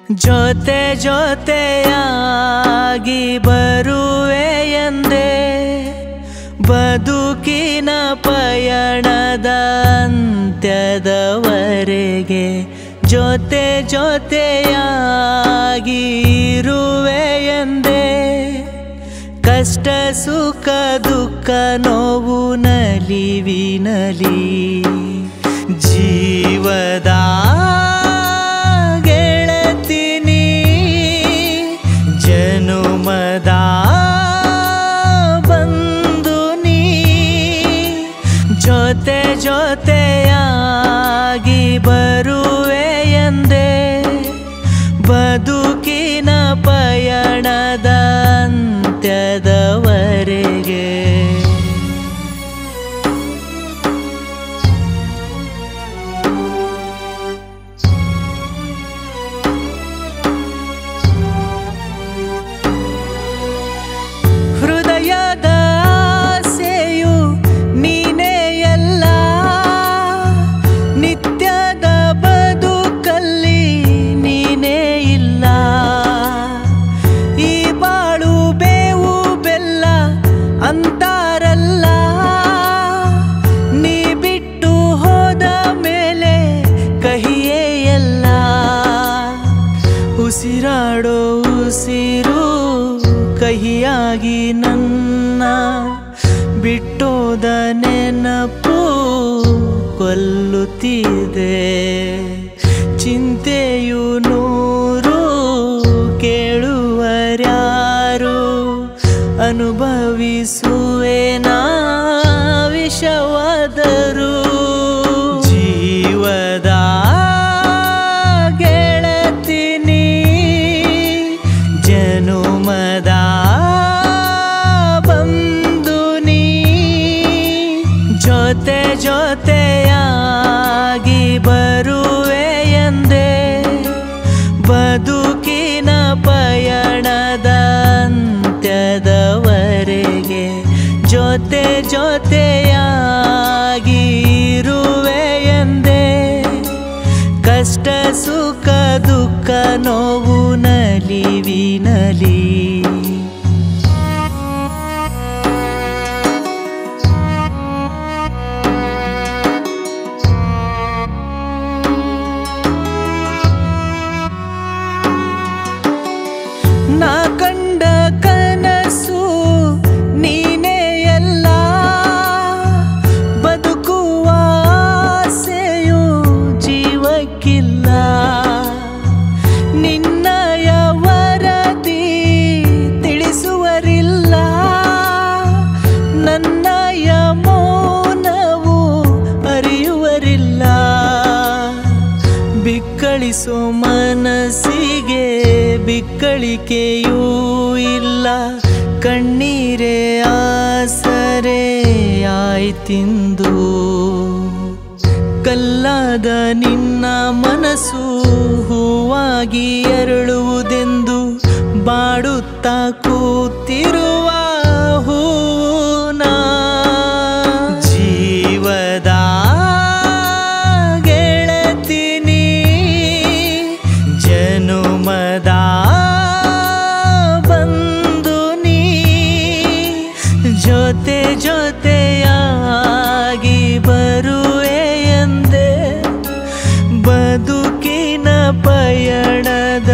ಜೊತೆ ಜೊತೆಯಾಗಿ ಬರುವೆ ಎಂದೇ ಬದುಕಿನ ಪಯಣದ ಅಂತ್ಯದವರೆಗೆ ಜೊತೆ ಜೊತೆಯಾಗಿ ಇರುವೆ ಎಂದೇ ಕಷ್ಟ ಸುಖ ದುಃಖ ನೋವು ನಲಿವಿನಲಿ ಜೀವದ ಗೆಳತಿನಿ ಜನುಮದ ಬಂದು ನೀ ಜೊತೆ ಜೊತೆಯಾಗಿ ಬರುವೆ ಎಂದೇ ಬದುಕಿನ ಪಯಣದ ಅಂತ್ಯದವರೆಗೆ ಹೃದಯದ ಆಸೆಯು ನೀನೇ ಎಲ್ಲ ನಿತ್ಯದ ಬದುಕಲ್ಲಿ ನೀನೇ ಇಲ್ಲ ಈ ಬಾಳು ಬೇವು ಬೆಲ್ಲ ಅಂತಾರಲ್ಲ ನೀ ಬಿಟ್ಟು ಹೋದ ಮೇಲೆ ಕಹಿಯೇ ಎಲ್ಲ ಉಸಿರಾಡೋ ಉಸಿರು ಕಹಿಯಾಗಿ ನನ್ನ ಬಿಟ್ಟೋದ ನೆನಪು ಕೊಲ್ಲುತ್ತಿದೆ ಚಿಂತೆಯು ನೂರು ಕೇಳುವರ್ಯಾರು ಅನುಭವಿಸುವೆನಾ ವಿಷವಾದರು ಜೀವದ ಗೆಳತಿನಿ ಜನುಮದ ಬಂದು ನೀ ಜೊತೆ ಜೊತೆಯಾಗಿ ಬರುವೆ ಎಂದೇ ಬದುಕಿನ ಪಯಣದ ಅಂತ್ಯದವರೆಗೆ ಜೊತೆ ಜೊತೆಯಾಗಿ ಇರುವೆ ಎಂದೇ ಕಷ್ಟ ಸುಖ ದುಃಖ ನೋವು ನಲಿವಿನಲಿ ನಾ ಕಂಡ ಕನಸು ನೀನೇ ಎಲ್ಲ ಬದುಕುವ ಆಸೆಯು ಜೀವಕ್ಕಿಲ್ಲ ನಿನ್ನಯ ವರದಿ ತಿಳಿಸುವರಿಲ್ಲ ನನ್ನಯ ಮೌನವು ಅರಿಯುವರಿಲ್ಲ ಬಿಕ್ಕಳಿಸೋ ಮನಸ್ಸಿಗೆ ಬಿಕ್ಕಳಿಕೆಯೂ ಇಲ್ಲ ಕಣ್ಣೀರೇ ಆಸರೆ ಆಯ್ತಿಂದು ಕಲ್ಲಾದ ನಿನ್ನ ಮನಸ್ಸು ಹೂವಾಗಿ ಅರಳುವುದೆಂದು ಬಾಡುತ್ತಾ ಕೂತಿರುವ ಹೂನ ಜೀವದ ಗೆಳತಿನಿ ಜನುಮದ ಬಂದು ನೀ ಜೊತೆ ಜೊತೆಯಾಗಿ ಬರುವೆ ಎಂದೇ ಬದುಕಿನ ಪಯಣದ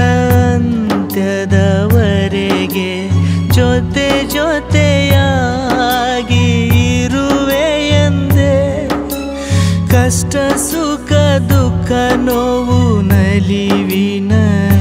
ಅಂತ್ಯದವರೆಗೆ ಜೊತೆ ಜೊತೆಯಾಗಿ ಇರುವೆ ಎಂದೇ ಕಷ್ಟ ಸುಖ ದುಃಖ ನೋವು ನಲಿವಿನ